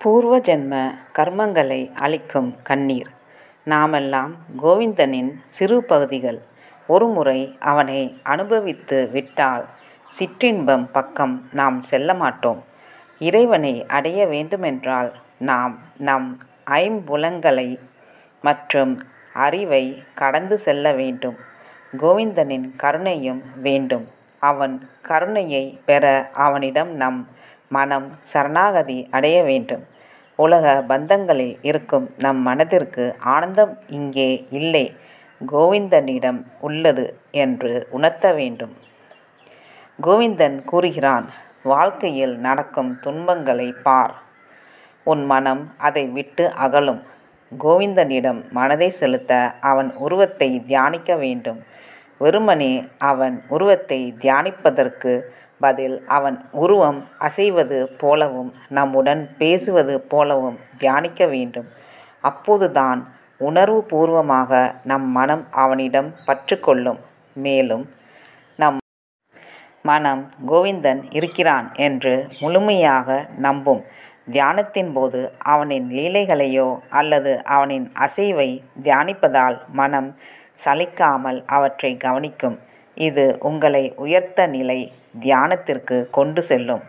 பூர்வ ஜென்ம கர்மங்களை அழிக்கும் கண்ணீர் நாமெல்லாம் கோவிந்தனின் சிறு பகுதிகள். ஒருமுறை அவனை அனுபவித்து விட்டால் சிற்றின்பம் பக்கம் நாம் செல்ல மாட்டோம். இறைவனை அடைய வேண்டுமென்றால் நாம் நம் ஐம்புலன்களை மற்றும் அறிவை கடந்து செல்ல வேண்டும். கோவிந்தனின் கருணையும் வேண்டும். அவன் கருணையைப் பெற அவனிடம் நம் மனம் சரணாகதி அடைய வேண்டும். உலக பந்தங்களில் இருக்கும் நம் மனதிற்கு ஆனந்தம் இங்கே இல்லை கோவிந்தனிடம் உள்ளது என்று உணர்த்த வேண்டும். கோவிந்தன் கூறுகிறான் வாழ்க்கையில் நடக்கும் துன்பங்களைப் பார். உன் மனம் அதை விட்டு அகலும். கோவிந்தனிடம் மனதைச் செலுத்த அவன் உருவத்தை தியானிக்க வேண்டும். வெறுமனே அவன் உருவத்தை தியானிப்பதற்குப் பதில் அவன் உருவம் அசைவது போலவும் நம்முடன் பேசுவது போலவும் தியானிக்க வேண்டும். அப்போதுதான் உணர்வுபூர்வமாக நம் மனம் அவனிடம் பற்று கொள்ளும். மேலும் நம் மனம் கோவிந்தன் இருக்கிறான் என்று முழுமையாக நம்பும். தியானத்தின்போது அவனின் லீலைகளையோ அல்லது அவனின் அசைவை தியானிப்பதால் மனம் சலிக்காமல் அவற்றைக் கவனிக்கும். இது உங்களை உயர்ந்த நிலை தியானத்திற்குக் கொண்டு செல்லும்.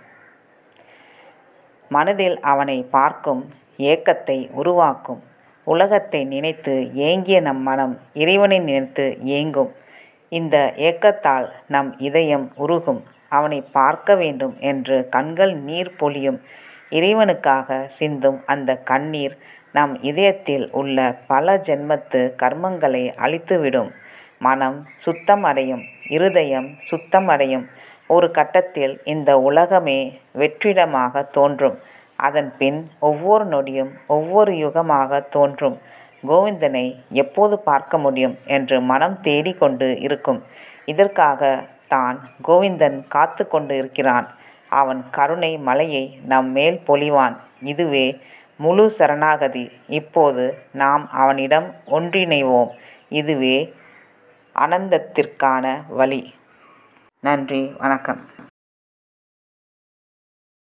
மனதில் அவனைப் பார்க்கும் ஏக்கத்தை உருவாக்கும். உலகத்தை நினைத்து ஏங்கிய நம் மனம் இறைவனை நினைத்து ஏங்கும். இந்த ஏக்கத்தால் நம் இதயம் உருகும். அவனைப் பார்க்க வேண்டும் என்று கண்கள் நீர் பொழியும். இறைவனுக்காகச் சிந்தும் அந்தக் கண்ணீர் நம் இதயத்தில் உள்ள பல ஜென்மத்து கர்மங்களை அழித்துவிடும். மனம் சுத்தம் அடையும். இருதயம் சுத்தம் அடையும். ஒரு கட்டத்தில் இந்த உலகமே வெற்றிடமாகத் தோன்றும். அதன்பின் ஒவ்வொரு நொடியும் ஒவ்வொரு யுகமாகத் தோன்றும். கோவிந்தனை எப்போது பார்க்க முடியும் என்று மனம் தேடிக் கொண்டு இருக்கும். இதற்காகத் தான் கோவிந்தன் காத்துக் கொண்டு இருக்கிறான். அவன் கருணை மழையை நம் மேல் பொழிவான். இதுவே முழு சரணாகதி. இப்போது நாம் அவனிடம் ஒன்றிணைவோம். இதுவே ஆனந்தத்திற்கான வழி. நன்றி வணக்கம்.